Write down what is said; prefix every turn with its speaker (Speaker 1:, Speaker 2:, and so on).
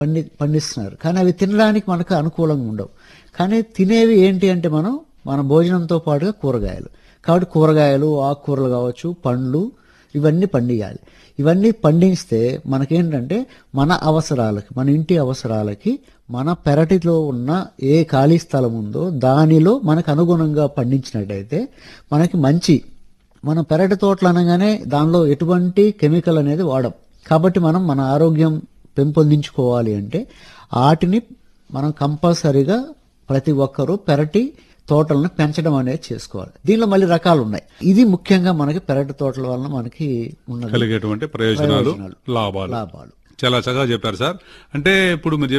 Speaker 1: పండి పండిస్తున్నారు కానీ అవి తినడానికి మనకు అనుకూలంగా ఉండవు కానీ తినేవి ఏంటి అంటే మనం మన భోజనంతో పాటుగా కూరగాయలు కాబట్టి కూరగాయలు ఆకుకూరలు కావచ్చు పండ్లు ఇవన్నీ పండియాలి ఇవన్నీ పండిస్తే మనకేంటంటే మన అవసరాలకి మన ఇంటి అవసరాలకి మన పెరటిలో ఉన్న ఏ ఖాళీ స్థలం ఉందో దానిలో మనకు అనుగుణంగా పండించినట్టయితే మనకి మంచి మనం పెరటి తోటలు అనగానే దానిలో ఎటువంటి కెమికల్ అనేది వాడం కాబట్టి మనం మన ఆరోగ్యం పెంపొందించుకోవాలి అంటే వాటిని మనం కంపల్సరీగా ప్రతి ఒక్కరూ పెరటి తోటలను పెంచడం అనేది చేసుకోవాలి దీనిలో మళ్ళీ రకాలు ఉన్నాయి ఇది ముఖ్యంగా మనకి పెరటి తోటల వలన మనకి ఉన్నది
Speaker 2: కలిగేటువంటి ప్రయోజనాలు
Speaker 1: ప్రయోజనాలు.
Speaker 2: లాభాలు
Speaker 1: లాభాలు
Speaker 2: చాలా చక్కగా చెప్పారు సార్ అంటే ఇప్పుడు మీరు